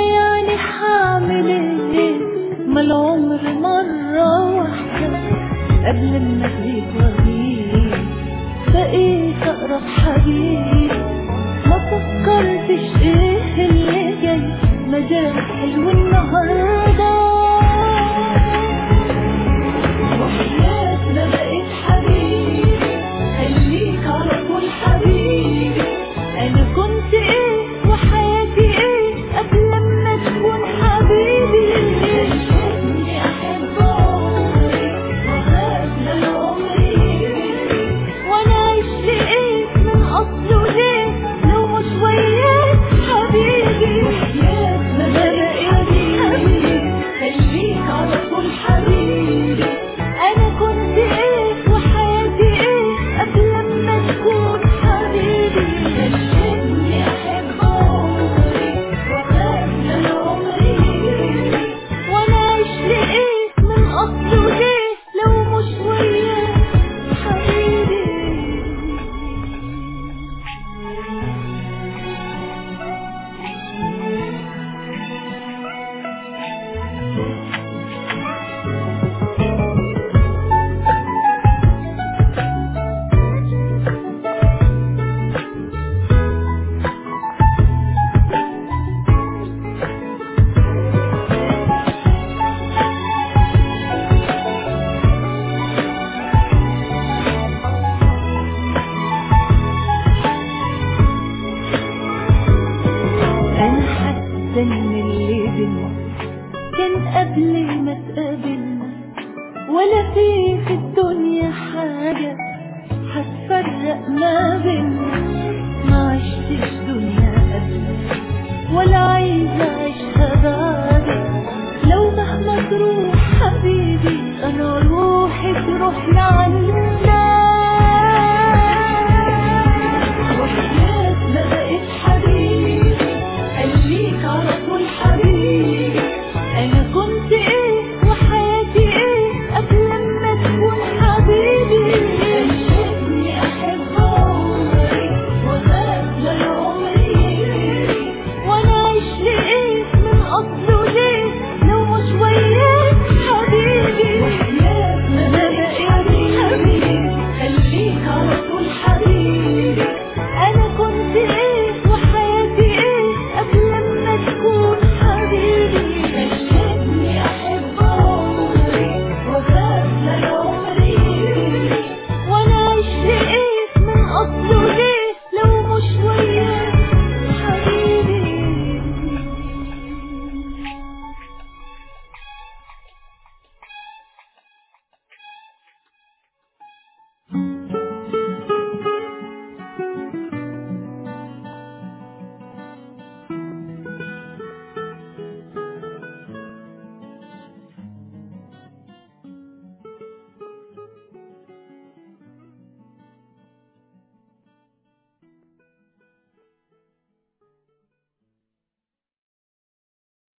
يعني حعمل ايه ما العمر مرة واحدة قبل ما اجيك واغيب بقيت اقرب حبيب ما فكرتش ايه اللي جاي ما جاش حلو النهارده وحياة ما بقيت حبيبي خليك على طول حبيبي انا كنت ايه وحياتي ايه قبل ما تكون حبيبي خليتني احب عمري وهاب لعمري وانا عشت ايه من اصله ليه لو مش وياك حبيبي وحياة ما بقيت حبيبي خليك على طول حبيبي انا كنت ايه وحياتي ايه قبل ما تكون حبيبي خلتني احب عمري وخاف من عمري وانا عشت ايه من اصله ليه لو مش وياك حبيبي انا حاسه ان اللي بينا كان قبل ما تقابلنا ولا في في الدنيا حاجه هتفرق ما بينا ما عشتش دنيا قبلك ولا عايزه